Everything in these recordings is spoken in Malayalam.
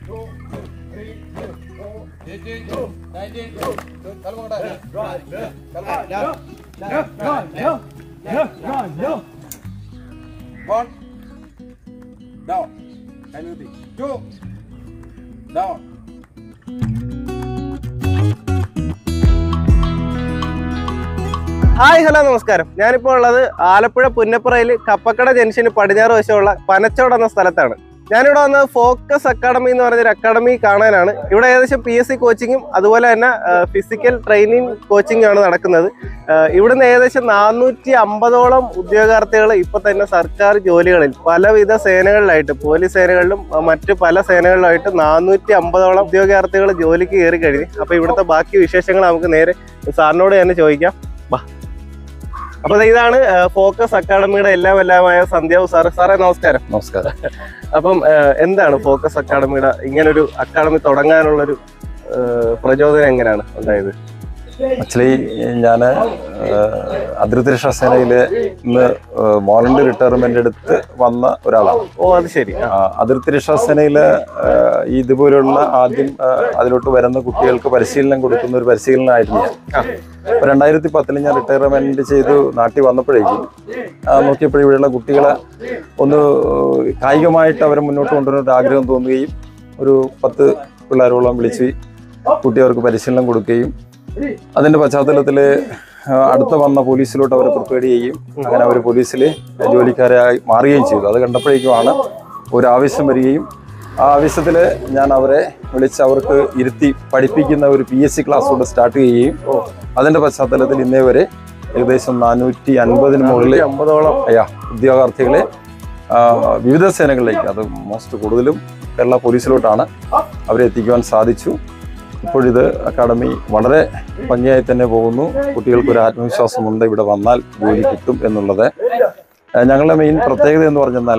One. Down. Can you think? Two. Down. Hi hello നമസ്കാരം ഞാനിപ്പോൾ ഉള്ളത് ആലപ്പുഴ പുന്നപ്പുറയിൽ കപ്പക്കട ജംഗ്ഷന് പടിഞ്ഞാറ് വശമുള്ള പനച്ചോട് എന്ന സ്ഥലത്താണ് ഞാനിവിടെ വന്നത് ഫോക്കസ് അക്കാഡമി എന്ന് പറഞ്ഞൊരു അക്കാഡമി കാണാനാണ് ഇവിടെ ഏകദേശം പി എസ് സി കോച്ചിങ്ങും അതുപോലെ തന്നെ ഫിസിക്കൽ ട്രെയിനിങ് കോച്ചിങ്ങും ആണ് നടക്കുന്നത് ആ, ഇവിടുന്ന് ഏകദേശം നാനൂറ്റി അമ്പതോളം ഉദ്യോഗാർത്ഥികൾ ഇപ്പൊ തന്നെ സർക്കാർ ജോലികളിൽ പലവിധ സേനകളിലായിട്ട് പോലീസ് സേനകളിലും ആ, മറ്റ് പല സേനകളിലായിട്ട് നാനൂറ്റി അമ്പതോളം ഉദ്യോഗാർത്ഥികൾ ജോലിക്ക് കയറി കഴിഞ്ഞു അപ്പൊ ഇവിടുത്തെ ബാക്കി വിശേഷങ്ങൾ നമുക്ക് നേരെ സാറിനോട് തന്നെ ചോദിക്കാം ബാ അപ്പൊ ദേ ഇതാണ് ഫോക്കസ് അക്കാഡമിയുടെ എല്ലാം എല്ലാമായ സന്ധ്യാവ് സാറ് സാറേ നമസ്കാരം നമസ്കാരം അപ്പം ആ, എന്താണ് ഫോക്കസ് അക്കാഡമിയുടെ ഇങ്ങനൊരു അക്കാഡമി തുടങ്ങാനുള്ളൊരു ആ, പ്രചോദനം എങ്ങനെയാണ് ഉണ്ടായത് ആക്ച്വലി ഞാൻ അതിർത്തി രക്ഷാ സേനയിൽ ഇന്ന് വോളണ്ടി റിട്ടയർമെന്റ് എടുത്ത് വന്ന ഒരാളാണ് ഓ അത് ശരി ആ, ആ, അതിർത്തി രക്ഷാ സേനയിൽ ഇതുപോലുള്ള ആദ്യം ആ, അതിലോട്ട് വരുന്ന കുട്ടികൾക്ക് പരിശീലനം കൊടുക്കുന്ന ഒരു പരിശീലനമായിരുന്നു ഞാൻ അപ്പൊ രണ്ടായിരത്തി പത്തിൽ ഞാൻ റിട്ടയർമെന്റ് ചെയ്തു നാട്ടിൽ വന്നപ്പോഴേക്കും ആ, നോക്കിയപ്പോൾ ഇവിടെയുള്ള കുട്ടികളെ ഒന്ന് കായികമായിട്ട് അവരെ മുന്നോട്ട് കൊണ്ടുവരുന്ന ഒരു ആഗ്രഹം തോന്നുകയും ഒരു പത്ത് പിള്ളേരോളം വിളിച്ച് കുട്ടി അവർക്ക് പരിശീലനം കൊടുക്കുകയും അതിന്റെ പശ്ചാത്തലത്തിൽ അടുത്ത വന്ന പോലീസിലോട്ട് അവരെ പ്രിപ്പയർ ചെയ്യുകയും അങ്ങനെ അവർ പോലീസിൽ ജോലിക്കാരായി മാറുകയും ചെയ്തു അത് കണ്ടപ്പോഴേക്കുമാണ് ഒരു ആവശ്യം വരികയും ആ ആവശ്യത്തിൽ ഞാൻ അവരെ വിളിച്ച് അവർക്ക് ഇരുത്തി പഠിപ്പിക്കുന്ന ഒരു പി എസ് സി ക്ലാസ് കൊണ്ട് സ്റ്റാർട്ട് ചെയ്യുകയും അതിന്റെ പശ്ചാത്തലത്തിൽ ഇന്നേ വരെ ഏകദേശം നാനൂറ്റി അൻപതിന് മുകളിൽ അമ്പതോളം അയ്യാ ഉദ്യോഗാർത്ഥികളെ ആ, വിവിധ സേനകളിലേക്ക് അത് മോസ്റ്റ് കൂടുതലും കേരള പോലീസിലോട്ടാണ് അവരെ എത്തിക്കുവാൻ സാധിച്ചു ഇപ്പോഴിത് അക്കാഡമി വളരെ ഭംഗിയായി തന്നെ പോകുന്നു കുട്ടികൾക്കൊരു ആത്മവിശ്വാസമുണ്ട് ഇവിടെ വന്നാൽ ജോലി കിട്ടും എന്നുള്ളത് ആ, ഞങ്ങളുടെ മെയിൻ പ്രത്യേകത എന്ന് പറഞ്ഞാൽ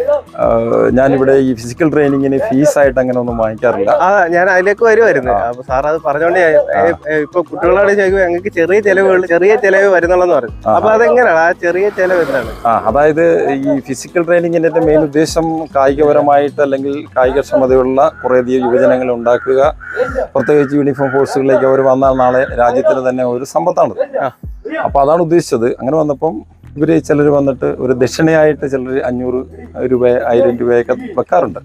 ഞാനിവിടെ ഈ ഫിസിക്കൽ ട്രെയിനിങ്ങിന് ഫീസായിട്ട് അങ്ങനെ ഒന്നും വാങ്ങിക്കാറില്ല ആ ഞാൻ അതിലേക്ക് വരുമായിരുന്നു അപ്പൊ സാർ അത് പറഞ്ഞോണ്ട് ഞാൻ, ഏ, ഏ, ഇപ്പൊ കുട്ടികളോട് ചോദിക്കുമ്പോൾ ഞങ്ങൾക്ക് ചെറിയ ചെലവുകൾ ചെറിയ ചെലവ് വരുന്നുള്ളെന്ന് പറഞ്ഞു അപ്പൊ അതെങ്ങനെയാണ് ആ ചെറിയ ചെലവ് എന്താണ് ആ അതായത് ഈ ഫിസിക്കൽ ട്രെയിനിങ്ങിന്റെ മെയിൻ ഉദ്ദേശം കായികപരമായിട്ട് അല്ലെങ്കിൽ കായികക്ഷമതയുള്ള കുറേയധികം യുവജനങ്ങളെ ഉണ്ടാക്കുക പ്രത്യേകിച്ച് യൂണിഫോം ഫോഴ്സുകളിലേക്ക് അവർ വന്നാൽ നാളെ രാജ്യത്തിന് തന്നെ ഒരു സമ്പത്താണത് അപ്പൊ അതാണ് ഉദ്ദേശിച്ചത് അങ്ങനെ വന്നപ്പം ഇവര് ചിലർ വന്നിട്ട് ഒരു ദക്ഷിണയായിട്ട് ചിലർ അഞ്ഞൂറ് രൂപ ആയിരം രൂപയൊക്കെ വെക്കാറുണ്ട്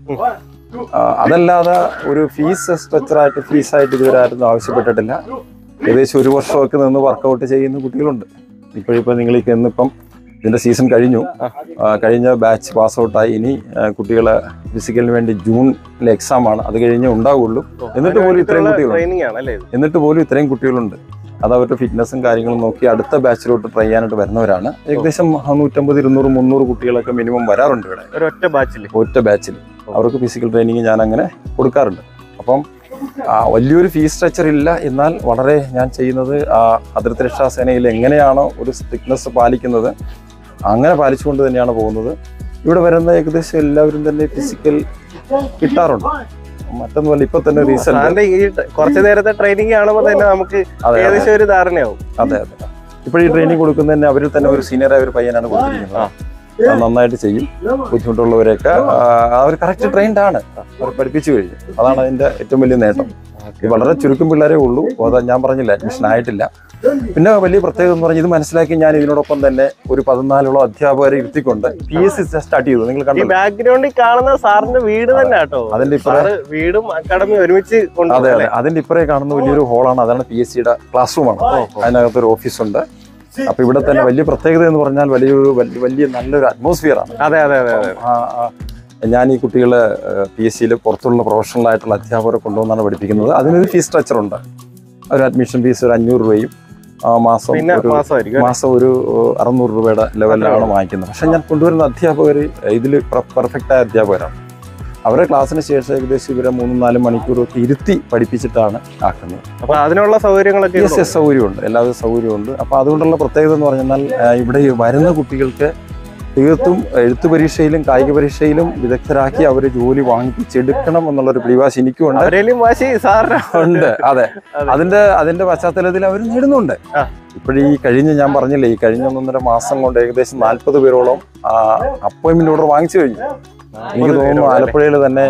ആ, അതല്ലാതെ ഒരു ഫീസ് സ്ട്രക്ചറായിട്ട് ഫീസായിട്ട് ഇതുവരെ ആരും ആവശ്യപ്പെട്ടിട്ടില്ല ഏകദേശം ഒരു വർഷമൊക്കെ നിന്ന് വർക്കൗട്ട് ചെയ്യുന്ന കുട്ടികളുണ്ട് ഇപ്പോഴിപ്പോൾ നിങ്ങൾ ഇന്നിപ്പം ഇതിന്റെ സീസൺ കഴിഞ്ഞു ആ, കഴിഞ്ഞ ബാച്ച് പാസ് ഔട്ടായി ഇനി ആ, കുട്ടികളെ ഫിസിക്കലിന് വേണ്ടി ജൂണിലെ എക്സാം ആണ് അത് കഴിഞ്ഞേ ഉണ്ടാവുള്ളൂ എന്നിട്ട് പോലും ഇത്രയും കുട്ടികളുണ്ട് ട്രെയിനിങ് ആണ് അല്ലേ ഇത്? എന്നിട്ട് പോലും ഇത്രയും കുട്ടികളുണ്ട് അത് അവരുടെ ഫിറ്റ്നസും കാര്യങ്ങളും നോക്കി അടുത്ത ബാച്ചിലോട്ട് ട്രൈ ചെയ്യാനായിട്ട് വരുന്നവരാണ് ഏകദേശം നൂറ്റമ്പത് ഇരുന്നൂറ് മുന്നൂറ് കുട്ടികളൊക്കെ മിനിമം വരാറുണ്ട് ഇവിടെ ഒരു ഒറ്റ ബാച്ചിൽ ഒറ്റ ബാച്ചിൽ അവർക്ക് ഫിസിക്കൽ ട്രെയിനിങ് ഞാൻ അങ്ങനെ കൊടുക്കാറുണ്ട് അപ്പം ആ, വലിയൊരു ഫീസ് സ്ട്രക്ചർ ഇല്ല എന്നാൽ വളരെ ഞാൻ ചെയ്യുന്നത് ആ അതിർത്തി രക്ഷാ സേനയിൽ എങ്ങനെയാണോ ഒരു സ്ട്രിക്ട്നെസ് പാലിക്കുന്നത് അങ്ങനെ പാലിച്ചുകൊണ്ട് തന്നെയാണ് പോകുന്നത് ഇവിടെ വരുന്ന ഏകദേശം എല്ലാവരും തന്നെ ഫിസിക്കൽ കിട്ടാറുണ്ട് മറ്റൊന്നുമല്ല ഇപ്പൊ തന്നെ റീസെന്റ് സാറിന്റെ ഈ ట- കുറച്ച് നേരത്തെ ട്രെയിനിങ് കാണുമ്പോൾ തന്നെ നമുക്ക് അതെ അതെ ഏകദേശം ഒരു ധാരണയാവും അതെ അതെ ഇപ്പോൾ ഈ ട്രെയിനിങ് കൊടുക്കുന്നതന്നെ അവരിൽ തന്നെ ഒരു സീനിയറായ ഒരു പയ്യനാണ് കൊടുത്തിരിക്കുന്നത് അത് നന്നായിട്ട് ചെയ്യും ബുദ്ധിമുട്ടുള്ളവരെയൊക്കെ ആ, അവർ കറക്റ്റ് ട്രെയിൻഡ് ആണ് അവർ പഠിപ്പിച്ചു കഴിഞ്ഞു അതാണ് അതിന്റെ ഏറ്റവും വലിയ നേട്ടം ഇത് വളരെ ചുരുക്കം പിള്ളേരേ ഉള്ളൂ അത് ഞാൻ പറഞ്ഞില്ല അഡ്മിഷൻ ആയിട്ടില്ല പിന്നെ വലിയ പ്രത്യേകത എന്ന് പറഞ്ഞാൽ ഇത് മനസ്സിലാക്കി ഞാൻ ഇതിനോടൊപ്പം തന്നെ ഒരു പതിനാലോളം അധ്യാപകരെ ഇരുത്തിക്കൊണ്ട് പി എസ് സി സ്റ്റാർട്ട് ചെയ്തു നിങ്ങൾ ഈ കണ്ടു ബാക്ക്ഗ്രൗണ്ടിൽ കാണുന്ന സാറിന്റെ വീട് തന്നെ കേട്ടോ അതിന്റെ ഇപ്പുറേ സാറ് വീടും അക്കാഡമി ഒരുമിച്ച് അതെ കൊണ്ടുപോകല്ലേ അതെ അതിന്റെ ഇപ്പുറേ കാണുന്ന വലിയൊരു ഹോളാണ് അതാണ് പി എസ് സിയുടെ ക്ലാസ് റൂമാണ് അതിനകത്ത് ഒരു ഓഫീസുണ്ട് അപ്പൊ ഇവിടെ തന്നെ വലിയ പ്രത്യേകത എന്ന് പറഞ്ഞാൽ വലിയൊരു വലിയ വലിയ നല്ലൊരു അറ്റ്മോസ്ഫിയർ ആണ് അതെ അതെ അതെ അതെ ആ, ആ, ഞാൻ ഈ കുട്ടികളെ പി എസ് സിയിൽ പുറത്തുള്ള പ്രൊഫഷണൽ ആയിട്ടുള്ള അധ്യാപകരെ കൊണ്ടുവന്നാണ് പഠിപ്പിക്കുന്നത് അതിനൊരു ഫീസ് സ്ട്രക്ചർ ഉണ്ട് ഒരു അഡ്മിഷൻ ഫീസ് ഒരു അഞ്ഞൂറ് രൂപയും ആ, മാസം പിന്നെ ഒരു മാസമായിരിക്കും മാസം ഒരു ഏഹ്, അറുന്നൂറ് രൂപയുടെ ലെവലിലാണ് വാങ്ങിക്കുന്നത് പക്ഷെ ഞാൻ കൊണ്ടുവരുന്ന അധ്യാപകർ ഇതിൽ പെർഫെക്റ്റ് ആയ അധ്യാപകരാണ് അവരെ ക്ലാസ്സിന് ശേഷം ഏകദേശം ഇവരെ മൂന്നും നാലും മണിക്കൂറൊക്കെ ഇരുത്തി പഠിപ്പിച്ചിട്ടാണ് ആക്കുന്നത് അപ്പൊ അതിനുള്ള സൗകര്യങ്ങളൊക്കെ എസ് എസ് സൗകര്യമുണ്ട് എല്ലാവിധ സൗകര്യമുണ്ട് അപ്പോൾ അതുകൊണ്ടുള്ള പ്രത്യേകത എന്ന് പറഞ്ഞാൽ ആ, ഇവിടെ ഈ വരുന്ന കുട്ടികൾക്ക് തീർത്തും എഴുത്തു പരീക്ഷയിലും കായിക പരീക്ഷയിലും വിദഗ്ധരാക്കി അവർ ജോലി വാങ്ങിപ്പിച്ചെടുക്കണം എന്നുള്ളൊരു പിടിവാശി എനിക്കുമുണ്ട് അവരേലും വാശി സാറിന് ഉണ്ട് അതെ അതെ. അതിന്റെ അതിന്റെ പശ്ചാത്തലത്തിൽ അവർ നേടുന്നുണ്ട് ആ. ഇപ്പോഴീ കഴിഞ്ഞ ഞാൻ പറഞ്ഞില്ലേ ഈ കഴിഞ്ഞ ഒന്നൊന്നര മാസം കൊണ്ട് ഏകദേശം നാൽപ്പത് പേരോളം അപ്പോയിന്റ്മെന്റ് ഓർഡർ വാങ്ങിച്ചു കഴിഞ്ഞു എനിക്ക് തോന്നുന്നു ആലപ്പുഴയിൽ തന്നെ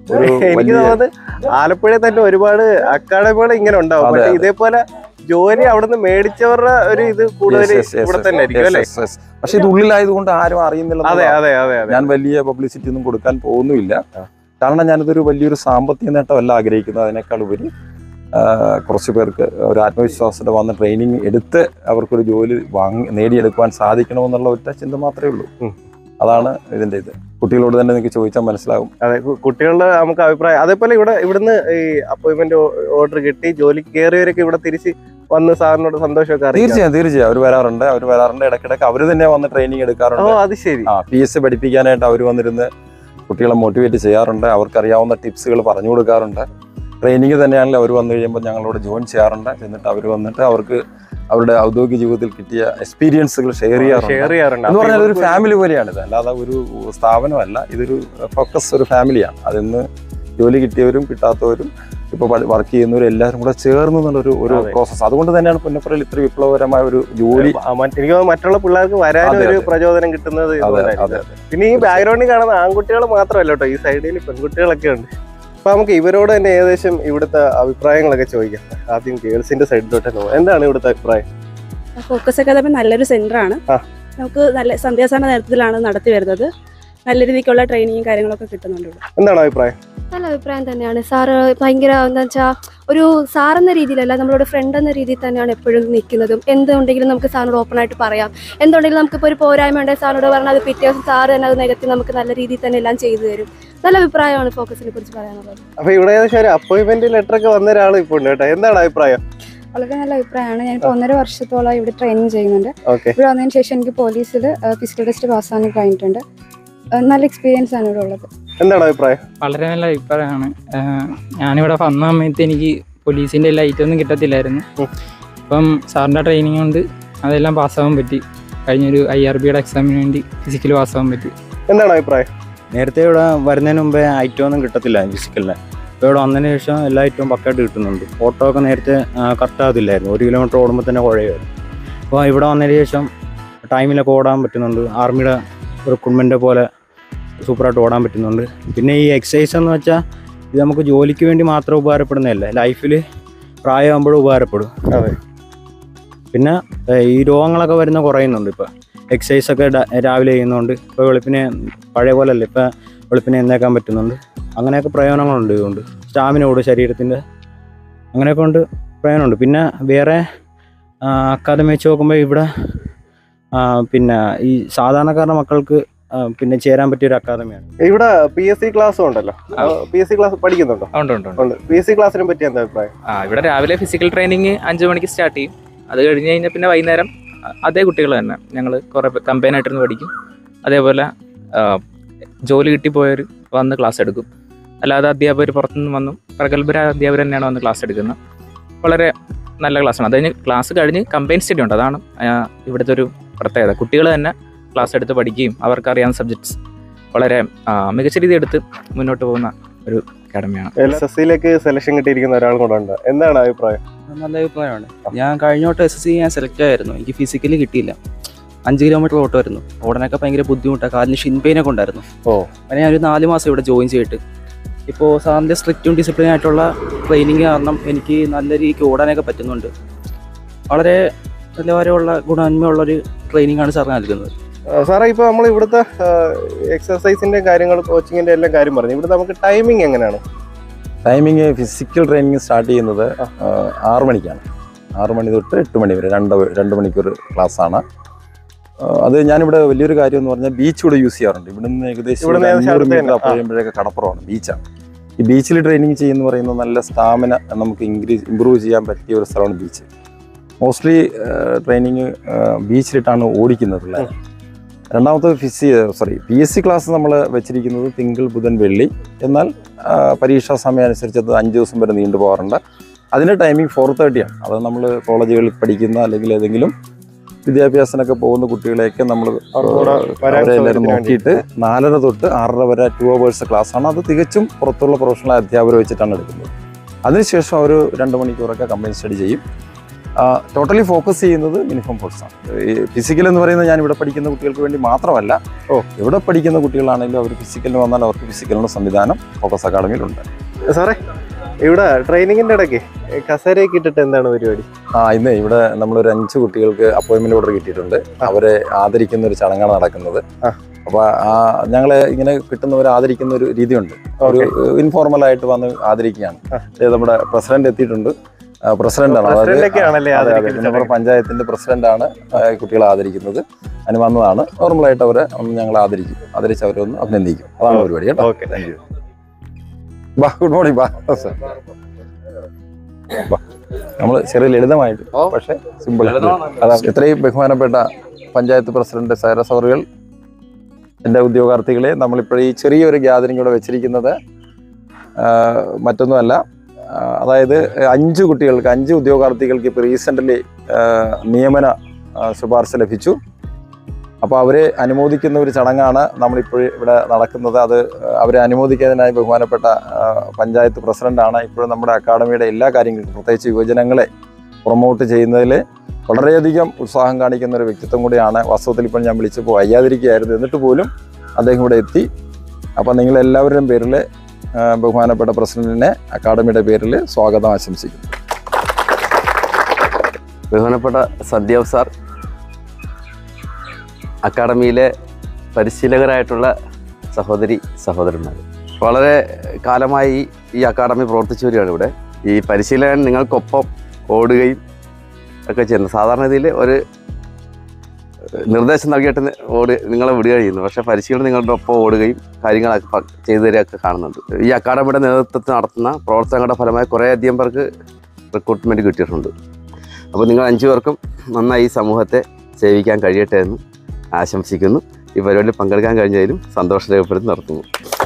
ഒരു എനിക്ക് വലിയ തോന്നുന്നത് ആലപ്പുഴയിൽ തന്നെ ഒരുപാട് അക്കാഡമികൾ ഇങ്ങനെ ഉണ്ടാവും അതെ, പക്ഷെ അതെ. ഇതേപോലെ ജോലി അവിടുന്ന് മേടിച്ചവരുടെ ഒരു ഇത് കൂടുതൽ Yes, yes, yes, ഇവിടെ yes, തന്നെ ആയിരിക്കും yes, അല്ലേ yes, yes. പക്ഷെ ഇത് ഉള്ളിലായതുകൊണ്ട് ആരും അറിയുന്നില്ല അതെ അതെ അതെ അതെ ഞാൻ വലിയ പബ്ലിസിറ്റി ഒന്നും കൊടുക്കാൻ പോകുന്നുമില്ല ആ. കാരണം ഞാനിതൊരു വലിയൊരു സാമ്പത്തിക നേട്ടമല്ല ആഗ്രഹിക്കുന്നത് അതിനേക്കാൾ ഉപരി ആ, കുറച്ച് പേർക്ക് ഒരു ആത്മവിശ്വാസത്തോടെ വന്ന് ട്രെയിനിങ് എടുത്ത് അവർക്കൊരു ജോലി വാങ്ങി നേടിയെടുക്കുവാൻ സാധിക്കണമെന്നുള്ള ഒറ്റ ചിന്ത മാത്രമേ ഉള്ളൂ ഉം. അതാണ് ഇതിന്റെ ഇത് കുട്ടികളോട് തന്നെ നിങ്ങൾക്ക് ചോദിച്ചാൽ മനസ്സിലാകും അതെ കു- കുട്ടികളുടെ നമുക്ക് അഭിപ്രായം അതേപോലെ ഇവിടെ ഇവിടുന്ന് ഈ അപ്പോയിന്റ്മെന്റ് ഓർഡർ കിട്ടി ജോലിക്ക് കയറിയവരൊക്കെ ഇവിടെ തിരിച്ച് വന്ന് സാറിനോട് സന്തോഷമൊക്കെ അറിയിക്കാം തീർച്ചയായും തീർച്ചയായും അവർ വരാറുണ്ട് അവർ വരാറുണ്ട് ഇടയ്ക്കിടയ്ക്ക് അവർ തന്നെ വന്ന് ട്രെയിനിങ് ഓ എടുക്കാറുണ്ട് അത് ശരി ആ പി എസ് സി പഠിപ്പിക്കാനായിട്ട് അവർ വന്നിരുന്ന് കുട്ടികളെ മോട്ടിവേറ്റ് ചെയ്യാറുണ്ട് അവർക്കറിയാവുന്ന ടിപ്സുകൾ പറഞ്ഞു കൊടുക്കാറുണ്ട് ട്രെയിനിങ് തന്നെയാണെങ്കിൽ അവർ വന്നു കഴിയുമ്പോൾ ഞങ്ങളോട് ജോയിൻ ചെയ്യാറുണ്ട് എന്നിട്ട് അവർ വന്നിട്ട് അവർക്ക് അവരുടെ ഔദ്യോഗിക ജീവിതത്തിൽ കിട്ടിയ എക്സ്പീരിയൻസുകൾ ഷെയർ ചെയ്യാറുണ്ട് ഷെയർ ചെയ്യാറുണ്ട് എന്ന് അപ്പൊ പറഞ്ഞാൽ ഒരു ഇവർക്ക് ഫാമിലി പോലെയാണിത് അല്ലാതെ ഒരു സ്ഥാപനമല്ല ഇതൊരു ഫോക്കസ് ഒരു ഫാമിലിയാണ് അതിന്ന് ജോലി കിട്ടിയവരും കിട്ടാത്തവരും ഇപ്പോൾ വർക്ക് ചെയ്യുന്നവരും എല്ലാവരും കൂടെ ചേർന്ന് എന്നുള്ളൊരു ഒരു അതെ. പ്രോസസ്സ് അതുകൊണ്ട് തന്നെയാണ് പുന്നപ്പുറയിൽ ഇത്ര വിപ്ലവകരമായ ഒരു ജോലി ആ, മറ്റ് എനിക്ക് തോന്നുന്നു മറ്റുള്ള പിള്ളേർക്ക് വരാനും അതെ, ഒരു അതെ. പ്രചോദനം കിട്ടുന്നത് അതെ ഇതുകൊണ്ടായിരിക്കും. അതെ പിന്നെ ഈ ബാക്ക്ഗ്രൗണ്ടിൽ കാണുന്ന ആൺകുട്ടികൾ മാത്രമല്ല കേട്ടോ ഈ സൈഡിൽ പെൺകുട്ടികളൊക്കെ ഉണ്ട് അപ്പൊ നമുക്ക് ഇവരോട് തന്നെ ഏകദേശം ഇവിടുത്തെ അഭിപ്രായങ്ങളൊക്കെ ചോദിക്കാം ആദ്യം ഗേൾസിന്റെ സൈഡിലോട്ട് തന്നെ പോകാം. എന്താണ് ഇവിടുത്തെ അഭിപ്രായം ഫോക്കസ് അക്കാദമി നല്ലൊരു സെന്ററാണ് ആ. നമുക്ക് നല്ല സന്ധ്യാസന നേരത്തിലാണ് നടത്തി വരുന്നത് നല്ല രീതിക്കുള്ള ട്രെയിനിങ്ങും കാര്യങ്ങളൊക്കെ കിട്ടുന്നുണ്ട് ഇവിടെ എന്താണ് അഭിപ്രായം നല്ല അഭിപ്രായം തന്നെയാണ് സാറ് ഭയങ്കര എന്താ വെച്ചാൽ ഒരു സാർ എന്ന രീതിയിലല്ല നമ്മളോട് ഫ്രണ്ട് എന്ന രീതിയിൽ തന്നെയാണ് എപ്പോഴും നിൽക്കുന്നതും എന്തുണ്ടെങ്കിലും നമുക്ക് സാറിനോട് ഓപ്പൺ ആയിട്ട് പറയാം എന്തുണ്ടെങ്കിലും നമുക്കിപ്പോൾ ഒരു പോരായ്മ ഉണ്ടെങ്കിൽ സാറിനോട് പറഞ്ഞാൽ അത് പിറ്റേ ദിവസം സാറ് തന്നെ അത് നികത്തി നമുക്ക് നല്ല രീതിയിൽ തന്നെ എല്ലാം ചെയ്തു തരും നല്ല അഭിപ്രായമാണ് ഫോക്കസിനെ കുറിച്ച് പറയാനുള്ളത് അപ്പൊ ഇവിടെ ഏകദേശം ഒരു അപ്പോയിന്റ്മെന്റ് ലെറ്റർ ഒക്കെ വന്ന ഒരാൾ ഇപ്പോൾ ഉണ്ട് കേട്ടോ എന്താണ് അഭിപ്രായം വളരെ നല്ല അഭിപ്രായമാണ് ഞാനിപ്പോൾ ഒന്നര വർഷത്തോളം ഇവിടെ ട്രെയിനിങ് ചെയ്യുന്നുണ്ട് ഓക്കെ ഇവിടെ വന്നതിന് ശേഷം എനിക്ക് പോലീസിൽ ഫിസിക്കൽ ടെസ്റ്റ് പാസ്സാകാൻ കഴിഞ്ഞിട്ടുണ്ട് ഏഹ് നല്ല എക്സ്പീരിയൻസ് ആണ് ഇവിടെ ഉള്ളത് എന്താണ് അഭിപ്രായം വളരെ നല്ല അഭിപ്രായമാണ് ആഹ് ഞാനിവിടെ വന്ന സമയത്ത് എനിക്ക് പോലീസിൻ്റെ ലൈറ്റ് ഒന്നും കിട്ടത്തില്ലായിരുന്നു ഉം. അപ്പം സാറിൻ്റെ ട്രെയിനിങ് കൊണ്ട് അതെല്ലാം പാസ്സാവാൻ പറ്റി കഴിഞ്ഞൊരു ഐ ആർ ബിയുടെ എക്സാമിന് വേണ്ടി ഫിസിക്കൽ പാസ്സാവാൻ പറ്റി എന്താണ് അഭിപ്രായം നേരത്തെ ഇവിടെ വരുന്നതിന് മുമ്പേ ഐറ്റം ഒന്നും കിട്ടത്തില്ല ഫിസിക്കലിന് ഇപ്പോൾ ഇവിടെ വന്നതിന് ശേഷം എല്ലാ ഐറ്റവും പക്കായിട്ട് കിട്ടുന്നുണ്ട് ഓട്ടോ ഒക്കെ നേരത്തെ കറക്റ്റ് ആകത്തില്ലായിരുന്നു ഒരു കിലോമീറ്റർ ഓടുമ്പോൾ തന്നെ കുഴയായിരുന്നു അപ്പോൾ ഇവിടെ വന്നതിന് ശേഷം ടൈമിലൊക്കെ ഓടാൻ പറ്റുന്നുണ്ട് ആർമിയുടെ റിക്രൂട്ട്മെൻറ്റ് പോലെ സൂപ്പറായിട്ട് ഓടാൻ പറ്റുന്നുണ്ട് പിന്നെ ഈ എക്സസൈസ് എന്ന് വെച്ചാൽ ഇത് നമുക്ക് ജോലിക്ക് വേണ്ടി മാത്രം ഉപകാരപ്പെടുന്നതല്ല ലൈഫിൽ പ്രായമാകുമ്പോഴും ഉപകാരപ്പെടും അതെ. പിന്നെ ഏഹ്, ഈ രോഗങ്ങളൊക്കെ വരുന്ന കുറയുന്നുണ്ട് ഇപ്പോൾ എക്സസൈസ് ഒക്കെ ഡ- രാവിലെ ചെയ്യുന്നതുകൊണ്ട് ഇപ്പോൾ വെളുപ്പിനെ പഴയ പോലെ അല്ല ഇപ്പം വെളുപ്പിനെ എഴുന്നേക്കാൻ പറ്റുന്നുണ്ട് അങ്ങനെയൊക്കെ പ്രയോജനങ്ങളുണ്ട് ഇതുകൊണ്ട് സ്റ്റാമിന കൂടും ശരീരത്തിൻ്റെ അങ്ങനെയൊക്കെ കൊണ്ട് പ്രയോജനമുണ്ട് പിന്നെ വേറെ അക്കാദമി വെച്ച് നോക്കുമ്പോൾ ഇവിടെ ആ, പിന്നെ ഈ സാധാരണക്കാരുടെ മക്കൾക്ക് ആ, പിന്നെ ചേരാൻ പറ്റിയ ഒരു അക്കാദമിയാണ് ഇവിടെ പി എസ് സി ക്ലാസ്സും ഉണ്ടല്ലോ പി എസ് സി ക്ലാസ് പഠിക്കുന്നുണ്ടോ ഉണ്ട് ഉണ്ട് ഉണ്ട് ഉണ്ട് പി എസ് സി ക്ലാസ്സിനെ പറ്റി എന്താ അഭിപ്രായം ആ ഇവിടെ രാവിലെ ഫിസിക്കൽ ട്രെയിനിങ് അഞ്ച് മണിക്ക് സ്റ്റാർട്ട് ചെയ്യും അത് കഴിഞ്ഞ് കഴിഞ്ഞാൽ പിന്നെ വൈകുന്നേരം അ- അതേ കുട്ടികൾ തന്നെ ഞങ്ങൾ കുറേ കമ്പൈനായിട്ടിരുന്ന് പഠിക്കും അതേപോലെ ആ, ജോലി കിട്ടിപ്പോയവർ വന്ന് ക്ലാസ് എടുക്കും അല്ലാതെ അധ്യാപകർ പുറത്തുനിന്ന് വന്നും പ്രഗത്ഭരായ അധ്യാപകർ തന്നെയാണ് വന്ന് ക്ലാസ് എടുക്കുന്നത് വളരെ നല്ല ക്ലാസ്സാണ് അത് കഴിഞ്ഞ് ക്ലാസ് കഴിഞ്ഞ് കമ്പൈൻ സ്റ്റഡി ഉണ്ട് അതാണ് ആ, ഇവിടുത്തെ ഒരു പ്രത്യേകത കുട്ടികൾ തന്നെ ക്ലാസ് എടുത്ത് പഠിക്കുകയും അവർക്കറിയാവുന്ന സബ്ജക്ട്സ് വളരെ ആ, മികച്ച രീതിയിൽ എടുത്ത് മുന്നോട്ട് പോകുന്ന ഒരു അക്കാഡമിയാണ് എസ് എസ് സിയിലേക്ക് സെലക്ഷൻ കിട്ടിയിരിക്കുന്ന ഒരാളും കൂടെ ഉണ്ട് എന്താണ് അഭിപ്രായം നല്ല അഭിപ്രായമാണ് ഞാൻ കഴിഞ്ഞ വട്ടം എസ് എസ് സി ഞാൻ സെലക്ട് ആയിരുന്നു എനിക്ക് ഫിസിക്കലി കിട്ടിയില്ല അഞ്ച് കിലോമീറ്റർ ഓട്ടമായിരുന്നു ഓടാനൊക്കെ ഭയങ്കര ബുദ്ധിമുട്ടാണ് കാലിന് ഷിൻ പെയിനൊക്കെ ഉണ്ടായിരുന്നു ഓ. അങ്ങനെ ഞാനൊരു നാല് മാസം ഇവിടെ ജോയിൻ ചെയ്തിട്ട് ഇപ്പോൾ സാറിൻ്റെ സ്ട്രിക്റ്റും ഡിസിപ്ലിൻ ആയിട്ടുള്ള ട്രെയിനിങ് കാരണം എനിക്ക് നല്ല രീതിക്ക് ഓടാനൊക്കെ പറ്റുന്നുണ്ട് വളരെ നിലവാരമുള്ള ഗുണന്മയുള്ളൊരു ട്രെയിനിങ് ആണ് സാർ നൽകുന്നത് ആ, സാറേ ഇപ്പൊ നമ്മൾ ഇവിടുത്തെ എക്സർസൈസിന്റെ കാര്യങ്ങൾ കോച്ചിങ്ങിന്റെ എല്ലാം കാര്യം പറഞ്ഞു ഇവിടെ നമുക്ക് ടൈമിംഗ് എങ്ങനെയാണ് ടൈമിങ് ഫിസിക്കൽ ട്രെയിനിങ് സ്റ്റാർട്ട് ചെയ്യുന്നത് ആ, ആറ് മണിക്കാണ് ആറ് മണി തൊട്ട് എട്ട് മണി വരെ രണ്ട് രണ്ട് മണിക്കൂർ ക്ലാസ്സാണ് ആ, അത് ഞാനിവിടെ വലിയൊരു കാര്യം എന്ന് പറഞ്ഞാൽ ബീച്ച് ഇവിടെ യൂസ് ചെയ്യാറുണ്ട് ഇവിടുന്ന് ഏകദേശം ഇവിടുന്ന് ഒരു ഏകദേശം അഞ്ഞൂറ് അടുത്ത് മീറ്റർ തന്നെ. ആ. കഴിയുമ്പോഴേക്ക് കടപ്പുറമാണ് ബീച്ചാണ് ഈ ബീച്ചിൽ ട്രെയിനിങ് ചെയ്യുന്ന പറയുന്നത് നല്ല സ്റ്റാമിന നമുക്ക് ഇൻക്രീസ് ഇമ്പ്രൂവ് ചെയ്യാൻ പറ്റിയ ഒരു സ്ഥലമാണ് ബീച്ച് മോസ്റ്റ്ലി ട്രെയിനിങ് ബീച്ചിലിട്ടാണ് ഓടിക്കുന്നത് പിള്ളേർ രണ്ടാമത്തെ ഫിസി sorry P S C class നമ്മൾ വെച്ചിരിക്കുന്നത് തിങ്കൾ ബുധൻ വെള്ളി എന്നാൽ ആ, പരീക്ഷാ സമയം അനുസരിച്ച് അത് അഞ്ച് ദിവസം വരെ നീണ്ടു പോകാറുണ്ട് അതിൻ്റെ ടൈമിംഗ് ഫോർ തേർട്ടിയാണ് അത് നമ്മൾ കോളേജുകളിൽ പഠിക്കുന്ന അല്ലെങ്കിൽ ഏതെങ്കിലും വിദ്യാഭ്യാസത്തിനൊക്കെ പോകുന്ന കുട്ടികളെയൊക്കെ നമ്മൾ അവർക്കൂടെ വരാൻ അവരെ എല്ലാവരും സൗകര്യത്തിന് നോക്കിയിട്ട് നാലര തൊട്ട് ആറര വരെ ടു അവേഴ്സ് ക്ലാസ്സാണ് അത് തികച്ചും പുറത്തുള്ള പ്രൊഫഷണൽ അധ്യാപകരെ വെച്ചിട്ടാണ് എടുക്കുന്നത് അതിനുശേഷം അവർ രണ്ട് മണിക്കൂറൊക്കെ കമ്പൈൻ സ്റ്റഡി ചെയ്യും ടോട്ടലി ഫോക്കസ് ചെയ്യുന്നത് യൂണിഫോം ഫോഴ്സാണ് ഈ ഫിസിക്കൽ എന്ന് പറയുന്നത് ഞാൻ ഇവിടെ പഠിക്കുന്ന കുട്ടികൾക്ക് വേണ്ടി മാത്രമല്ല ഓ. ഇവിടെ പഠിക്കുന്ന കുട്ടികളാണെങ്കിലും അവർ ഫിസിക്കലിന് വന്നാൽ അവർക്ക് ഫിസിക്കലിനുള്ള സംവിധാനം ഫോക്കസ് അക്കാഡമിയിലുണ്ട് സാറേ ഇവിടെ ട്രെയിനിങ്ങിന്റെ ഇടയ്ക്ക് കസേരയൊക്കെ ഇട്ടിട്ട് എന്താണ് പരിപാടി ആ ഇന്ന് ഇവിടെ നമ്മളൊരു അഞ്ച് കുട്ടികൾക്ക് അപ്പോയിന്റ്മെന്റ് ഓർഡർ കിട്ടിയിട്ടുണ്ട് അവരെ ആദരിക്കുന്ന ഒരു ചടങ്ങാണ് നടക്കുന്നത് ആ. അപ്പൊ ആ ഞങ്ങള് ഇങ്ങനെ കിട്ടുന്നവരെ ആദരിക്കുന്ന ഒരു രീതിയുണ്ട് ഒരു ഇൻഫോർമൽ ആയിട്ട് വന്ന് ആദരിക്കുകയാണ് ആ. ദേ നമ്മുടെ പ്രസിഡന്റ് എത്തിയിട്ടുണ്ട് പ്രസിഡന്റ് ആണ് President ഒക്കെ ആണല്ലേ അതെ, അതെ. ആദരിക്കുന്ന നമ്മുടെ പഞ്ചായത്തിന്റെ പ്രസിഡന്റ് ആണ് ആ, കുട്ടികളെ ആദരിക്കുന്നത് അതിന് വന്നതാണ് നോർമലായിട്ട് അവരെ ഒന്ന് ഞങ്ങൾ ആദരിക്കും ആദരിച്ച് അവരെ ഒന്ന് അഭിനന്ദിക്കും അതാണ് പരിപാടി കേട്ടോ ഓക്കെ താങ്ക് യു ബാ ഗുഡ് മോർണിംഗ് ബാ സർ നമ്മൾ ചെറിയ ലളിതമായിട്ട് പക്ഷേ സിമ്പിൾ അതാ ഇത്രയും ബഹുമാനപ്പെട്ട പഞ്ചായത്ത് പ്രസിഡന്റ് സൈറസ് അവറുകൾ എൻ്റെ ഉദ്യോഗാർത്ഥികളെ നമ്മളിപ്പോൾ ഈ ചെറിയൊരു ഗ്യാതറിംഗ് ഇവിടെ വെച്ചിരിക്കുന്നത് ആ, മറ്റൊന്നുമല്ല ആ, അതായത് അഞ്ച് കുട്ടികൾക്ക് അഞ്ച് ഉദ്യോഗാർത്ഥികൾക്ക് ഇപ്പോൾ റീസെൻ്റ്ലി നിയമന ആ, ശുപാർശ ലഭിച്ചു അപ്പോൾ അവരെ അനുമോദിക്കുന്ന ഒരു ചടങ്ങാണ് നമ്മളിപ്പോൾ ഇവിടെ നടക്കുന്നത് അത് അവരെ അനുമോദിക്കുന്നതിനായി ബഹുമാനപ്പെട്ട ആ, പഞ്ചായത്ത് പ്രസിഡന്റാണ് ഇപ്പോഴും നമ്മുടെ അക്കാഡമിയുടെ എല്ലാ കാര്യങ്ങൾക്കും പ്രത്യേകിച്ച് യുവജനങ്ങളെ പ്രൊമോട്ട് ചെയ്യുന്നതിൽ വളരെയധികം ഉത്സാഹം കാണിക്കുന്ന ഒരു വ്യക്തിത്വം കൂടിയാണ് വാസ്തവത്തിൽ ഇപ്പോൾ ഞാൻ വിളിച്ചപ്പോൾ വയ്യാതിരിക്കുകയായിരുന്നു എന്നിട്ട് പോലും അദ്ദേഹം ഇവിടെ എത്തി അപ്പോൾ നിങ്ങൾ എല്ലാവരുടെയും പേരിൽ ആ, ബഹുമാനപ്പെട്ട പ്രസിഡന്റിനെ അക്കാഡമിയുടെ പേരിൽ സ്വാഗതം ആശംസിക്കുന്നു ബഹുമാനപ്പെട്ട സന്ധ്യാവ് സാർ അക്കാഡമിയിലെ പരിശീലകരായിട്ടുള്ള സഹോദരി സഹോദരന്മാർ വളരെ കാലമായി ഈ അക്കാഡമി പ്രവർത്തിച്ചു വരികയാണ് ഇവിടെ ഈ പരിശീലകൻ നിങ്ങൾക്കൊപ്പം ഓടുകയും ഒക്കെ ചെയ്യുന്നു സാധാരണ രീതിയിൽ ഒരു നിർദ്ദേശം നൽകിയിട്ട് നി- ഓടി നിങ്ങളെ വിടുക ചെയ്യുന്നു പക്ഷേ പരിശീലനം നിങ്ങളുടെ ഒപ്പം ഓടുകയും കാര്യങ്ങളൊക്കെ പ- ചെയ്തു തരികയൊക്കെ കാണുന്നുണ്ട് ഈ അക്കാഡമിയുടെ നേതൃത്വത്തിൽ നടത്തുന്ന പ്രവർത്തനങ്ങളുടെ ഫലമായി കുറേയധികം പേർക്ക് റിക്രൂട്ട്മെൻറ്റ് കിട്ടിയിട്ടുണ്ട് അപ്പോൾ നിങ്ങൾ അഞ്ചു പേർക്കും നന്നായി ഈ സമൂഹത്തെ സേവിക്കാൻ കഴിയട്ടെ എന്ന് ആശംസിക്കുന്നു ഈ പരിപാടിയിൽ പങ്കെടുക്കാൻ കഴിഞ്ഞതിലും സന്തോഷം രേഖപ്പെടുത്തി നടത്തുന്നു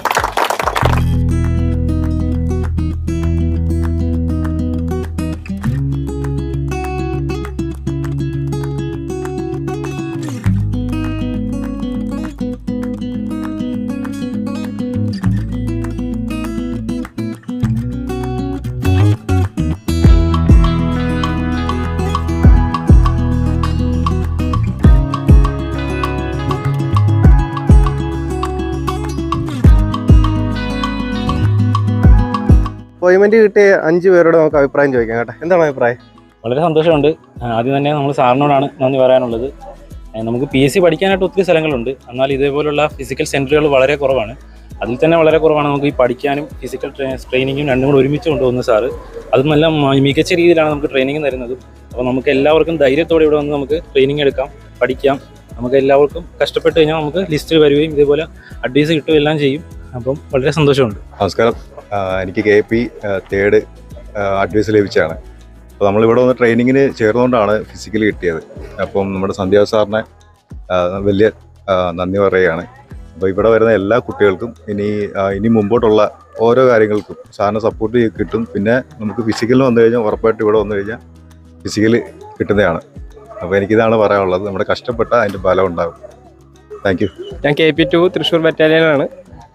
അപ്പോയിന്റ്മെന്റ് കിട്ടിയ അഞ്ച് പേരോട് നമുക്ക് അഭിപ്രായം ചോദിക്കാം കേട്ടോ എന്താണ് അഭിപ്രായം വളരെ സന്തോഷമുണ്ട് ആ, ആദ്യം തന്നെ നമ്മൾ സാറിനോടാണ് നന്ദി പറയാനുള്ളത് ഏ, നമുക്ക് പി എസ് സി പഠിക്കാനായിട്ട് ഒത്തിരി സ്ഥലങ്ങളുണ്ട് എന്നാൽ ഇതേപോലുള്ള ഫിസിക്കൽ സെൻറ്ററുകൾ വളരെ കുറവാണ് അതിൽ തന്നെ വളരെ കുറവാണ് നമുക്ക് ഈ പഠിക്കാനും ഫിസിക്കൽ ട്രെയിനിങ്ങും രണ്ടും കൂടെ ഒരുമിച്ച് കൊണ്ടുപോകുന്ന സാറ് അതും നല്ല മ- മികച്ച രീതിയിലാണ് നമുക്ക് ട്രെയിനിങ് തരുന്നത് അപ്പോൾ നമുക്ക് എല്ലാവർക്കും ധൈര്യത്തോടെ ഇവിടെ വന്ന് നമുക്ക് ട്രെയിനിങ് എടുക്കാം പഠിക്കാം നമുക്ക് എല്ലാവർക്കും കഷ്ടപ്പെട്ട് കഴിഞ്ഞാൽ നമുക്ക് ലിസ്റ്റ് വരികയും ഇതേപോലെ അഡ്വൈസ് കിട്ടുകയും എല്ലാം ചെയ്യും അപ്പം വളരെ സന്തോഷമുണ്ട് നമസ്കാരം ആ, എനിക്ക് കെ പി തേർഡ് അഡ്വൈസ് ലഭിച്ചതാണ് അപ്പോൾ നമ്മളിവിടെ വന്ന് ട്രെയിനിങ്ങിന് ചേർന്നുകൊണ്ടാണ് ഫിസിക്കൽ കിട്ടിയത് അപ്പം നമ്മുടെ സന്ധ്യാ സാറിനെ ആ, വലിയ ആ, നന്ദി പറയുകയാണ് അപ്പോൾ ഇവിടെ വരുന്ന എല്ലാ കുട്ടികൾക്കും ഇനി ആ, ഇനി മുമ്പോട്ടുള്ള ഓരോ കാര്യങ്ങൾക്കും സാറിനെ സപ്പോർട്ട് കിട്ടും പിന്നെ നമുക്ക് ഫിസിക്കലിന് വന്നു കഴിഞ്ഞാൽ ഉറപ്പായിട്ട് ഇവിടെ വന്നു കഴിഞ്ഞാൽ ഫിസിക്കൽ കിട്ടുന്നതാണ് അപ്പോൾ എനിക്കിതാണ് പറയാനുള്ളത് നമ്മുടെ കഷ്ടപ്പെട്ട അതിൻ്റെ ഫലം ഉണ്ടാകും താങ്ക് യു ഞാൻ കെ പി ടു തൃശ്ശൂർ ബറ്റാലിയനാണ്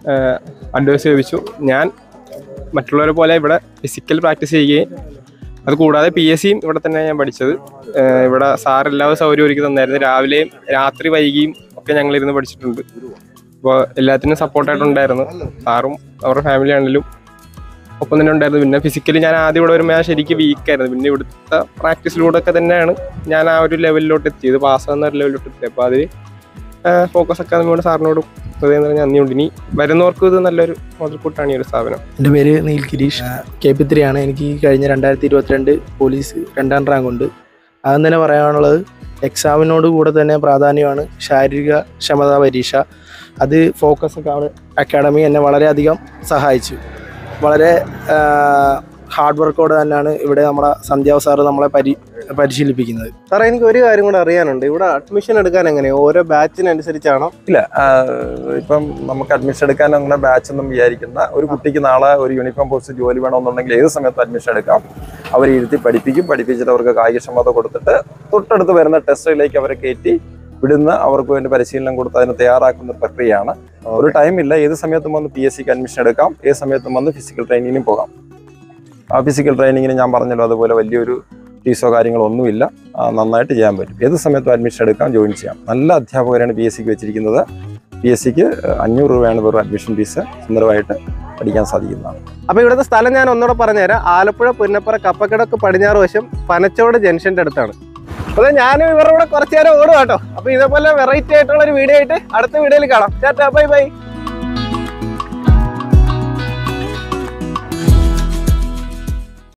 അഡ്വൈസ് ലഭിച്ചു ഞാൻ മറ്റുള്ളവരെ പോലെ ഇവിടെ ഫിസിക്കൽ പ്രാക്ടീസ് ചെയ്യുകയും അത് കൂടാതെ പി എസ് സിയും ഇവിടെ തന്നെ ഞാൻ പഠിച്ചത് ഏഹ് ഇവിടെ സാർ എല്ലാ സൗകര്യം ഒരുക്കി തന്നായിരുന്നു രാവിലെയും രാത്രി വൈകിയും ഒക്കെ ഞങ്ങളിരുന്ന് പഠിച്ചിട്ടുണ്ട് അപ്പോൾ എല്ലാത്തിനും സപ്പോർട്ടായിട്ടുണ്ടായിരുന്നു സാറും അവരുടെ ഫാമിലി ആണെങ്കിലും ഒപ്പം തന്നെ ഉണ്ടായിരുന്നു പിന്നെ ഫിസിക്കലി ഞാൻ ആദ്യം ഇവിടെ വരുമ്പോൾ ഞാൻ ശരിക്കും വീക്കായിരുന്നു പിന്നെ ഇവിടുത്തെ പ്രാക്ടീസിലൂടെ ഒക്കെ തന്നെയാണ് ഞാൻ ആ ഒരു ലെവലിലോട്ട് എത്തിയത് പാസ്സാകുന്ന ഒരു ലെവലിലോട്ട് എത്തിയത് അപ്പോൾ അതിൽ ഫോക്കസ് അക്കാദമിയോട് സാറിനോടും ഹൃദയം നിറഞ്ഞ നന്ദിയുണ്ട് ഇനി വരുന്നവർക്കും ഇത് നല്ലൊരു മുതൽക്കൂട്ടാണ് ഈ ഒരു സ്ഥാപനം എൻ്റെ പേര് Neel Girish K P three ആണ് എനിക്ക് ഈ കഴിഞ്ഞ രണ്ടായിരത്തി ഇരുപത്തിരണ്ട് പോലീസ് രണ്ടാം റാങ്ക് ഉണ്ട് ആദ്യം തന്നെ പറയാനുള്ളത് എക്സാമിനോട് കൂടെ തന്നെ പ്രാധാന്യമാണ് ശാരീരിക ക്ഷമതാ പരീക്ഷ അത് ഫോക്കസ് ഒക്കെ അക്കാഡമി എന്നെ വളരെയധികം സഹായിച്ചു വളരെ ഹാർഡ് വർക്കോടെ തന്നെയാണ് ഇവിടെ നമ്മുടെ സന്ധ്യാവ് സാറ് നമ്മളെ പരി പരിശീലിപ്പിക്കുന്നത് സാറേ എനിക്ക് ഒരു കാര്യം കൂടെ അറിയാനുണ്ട് ഇവിടെ അഡ്മിഷൻ എടുക്കാൻ എങ്ങനെയാ ഓരോ ബാച്ചിനനുസരിച്ചാണോ ഇല്ല ആ, ഇപ്പം നമുക്ക് അഡ്മിഷൻ എടുക്കാൻ അങ്ങനെ ബാച്ച് ഒന്നും വിചാരിക്കുന്ന ഒരു കുട്ടിക്ക് നാളെ ഒരു യൂണിഫോം പോസ്റ്റ് ജോലി വേണമെന്നുണ്ടെങ്കിൽ ഏത് സമയത്ത് അഡ്മിഷൻ എടുക്കാം അവർ ഇരുത്തി പഠിപ്പിക്കും പഠിപ്പിച്ചിട്ട് അവർക്ക് കായികക്ഷമത കൊടുത്തിട്ട് തൊട്ടടുത്ത് വരുന്ന ടെസ്റ്റുകളിലേക്ക് അവരെ കയറ്റി വിടുന്ന അവർക്ക് വേണ്ടി പരിശീലനം കൊടുത്ത് അതിന് തയ്യാറാക്കുന്ന ഒരു പ്രക്രിയയാണ് ഒരു ടൈമില്ല ഏത് സമയത്തും വന്ന് പി എസ് സിക്ക് അഡ്മിഷൻ എടുക്കാം ഏത് സമയത്തും വന്ന് ഫിസിക്കൽ ട്രെയിനിങ്ങിനും പോകാം ആ ഫിസിക്കൽ ട്രെയിനിങ്ങിന് ഞാൻ പറഞ്ഞല്ലോ അതുപോലെ വലിയൊരു ഫീസോ കാര്യങ്ങളോ ഒന്നുമില്ല ആ, നന്നായിട്ട് ചെയ്യാൻ പറ്റും ഏത് സമയത്തും അഡ്മിഷൻ എടുക്കാം ജോയിൻ ചെയ്യാം നല്ല അധ്യാപകരാണ് പി എസ് സിക്ക് വെച്ചിരിക്കുന്നത് പി എസ് സിക്ക് അഞ്ഞൂറ് രൂപയാണ് വെറും അഡ്മിഷൻ ഫീസ് സുന്ദരമായിട്ട് പഠിക്കാൻ സാധിക്കുന്നതാണ് അപ്പൊ ഇവിടുത്തെ സ്ഥലം ഞാൻ ഒന്നുകൂടെ പറഞ്ഞുതരാം ആലപ്പുഴ പുന്നപ്പുറ കപ്പക്കിടക്ക് പടിഞ്ഞാറ് വശം പനച്ചോട് ജംഗ്ഷന്റെ അടുത്താണ് അപ്പൊ ഞാനും ഇവരുടെ കൂടെ കുറച്ചു നേരം ഓടും കേട്ടോ അപ്പൊ ഇതേപോലെ വെറൈറ്റി ആയിട്ടുള്ള ഒരു വീഡിയോ ആയിട്ട് അടുത്ത വീഡിയോയിൽ കാണാം ടാറ്റാ ബൈ ബൈ